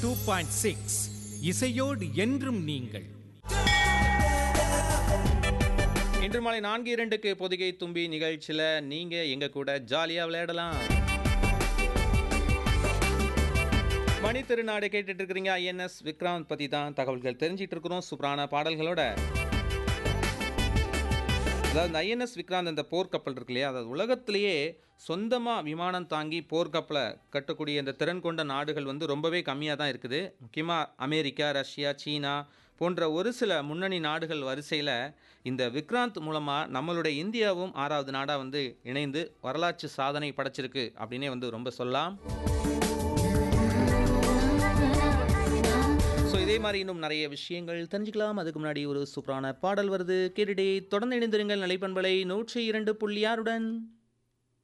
two point six இசையோடு என்றும் நீங்கள் இன்று மாலை நான்கு இரண்டுக்கு பொதிகை தும்பி நிகழ்ச்சியில் நீங்கள் எங்கள் கூட ஜாலியாக விளையாடலாம் மணி திருநாடு கேட்டுட்டு இருக்கிறீங்க ஐஎன்எஸ் விக்ராந்த் பற்றி தான் தகவல்கள் தெரிஞ்சிட்டு இருக்கிறோம் சூப்பரான பாடல்களோட அதாவது இந்த ஐஎன்எஸ் விக்ராந்த் இந்த போர்க்கப்பல் இருக்கு இல்லையா அதாவது உலகத்திலேயே சொந்தமாக விமானம் தாங்கி போர்க்கப்பலை கட்டக்கூடிய இந்த திறன் கொண்ட நாடுகள் வந்து ரொம்பவே கம்மியாக தான் இருக்குது முக்கியமாக அமெரிக்கா ரஷ்யா சீனா போன்ற ஒரு சில முன்னணி நாடுகள் வரிசையில் இந்த விக்ராந்த் மூலமாக நம்மளுடைய இந்தியாவும் ஆறாவது நாடாக வந்து இணைந்து வரலாற்று சாதனை படைச்சிருக்கு அப்படின்னே வந்து ரொம்ப சொல்லலாம் ஸோ இதே மாதிரி இன்னும் நிறைய விஷயங்கள் தெரிஞ்சுக்கலாம் அதுக்கு முன்னாடி ஒரு சூப்பரான பாடல் வருது கேட்டுட்டே தொடர்ந்து இணைந்திருங்கள் நிலைப்பண்பலை நூற்றி இரண்டு புள்ளி ஆறுடன்